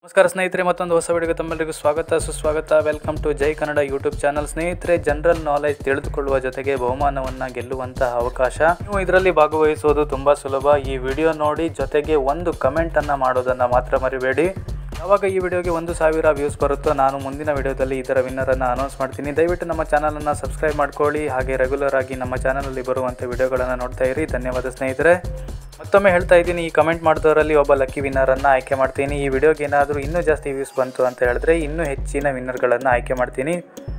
ನಮಸ್ಕಾರ ಸ್ನೇಹಿತರೆ ಮತ್ತೊಂದು ಹೊಸ ವಿಡಿಯೋಗೆ ತಮ್ಮೆಲ್ಲರಿಗೂ ಸ್ವಾಗತ ಸುಸ್ವಾಗತ welcome to Jai Kannada YouTube channel ಸ್ನೇಹಿತರೆ ಜನರಲ್ ನಾಲೆಜ್ ತಿಳಿದುಕೊಳ್ಳುವ ಜೊತೆಗೆ ಬಹುಮಾನವನ್ನು ಗೆಲ್ಲುವಂತಹ ಅವಕಾಶ ನೀವು ಇದರಲ್ಲಿ ಭಾಗವಹಿಸುವುದು ತುಂಬ ಸುಲಭ ಈ ವಿಡಿಯೋ ನೋಡಿ ಜೊತೆಗೆ ಒಂದು ಕಮೆಂಟನ್ನು ಮಾಡೋದನ್ನು ಮಾತ್ರ ಮರಿಬೇಡಿ ಯಾವಾಗ ಈ ವಿಡಿಯೋಗೆ ಒಂದು ಸಾವಿರ ವ್ಯೂಸ್ ಬರುತ್ತೋ ನಾನು ಮುಂದಿನ ವಿಡಿಯೋದಲ್ಲಿ ಇದರ ವಿನ್ನರನ್ನು ಅನೌನ್ಸ್ ಮಾಡ್ತೀನಿ ದಯವಿಟ್ಟು ನಮ್ಮ ಚಾನಲನ್ನು ಸಬ್ಸ್ಕ್ರೈಬ್ ಮಾಡ್ಕೊಳ್ಳಿ ಹಾಗೆ ರೆಗ್ಯುಲರ್ ಆಗಿ ನಮ್ಮ ಚಾನಲಲ್ಲಿ ಬರುವಂಥ ವಿಡಿಯೋಗಳನ್ನು ನೋಡ್ತಾ ಇರಿ ಧನ್ಯವಾದ ಸ್ನೇಹಿತರೆ ಮತ್ತೊಮ್ಮೆ ಹೇಳ್ತಾ ಇದ್ದೀನಿ ಈ ಕಮೆಂಟ್ ಮಾಡಿದವರಲ್ಲಿ ಒಬ್ಬ ಲಕ್ಕಿ ವಿನ್ನರನ್ನು ಆಯ್ಕೆ ಮಾಡ್ತೀನಿ ಈ ವಿಡಿಯೋಗೆ ಏನಾದರೂ ಇನ್ನೂ ಜಾಸ್ತಿ ವ್ಯೂಸ್ ಬಂತು ಅಂತ ಹೇಳಿದ್ರೆ ಇನ್ನೂ ಹೆಚ್ಚಿನ ವಿನ್ನರ್ಗಳನ್ನು ಆಯ್ಕೆ ಮಾಡ್ತೀನಿ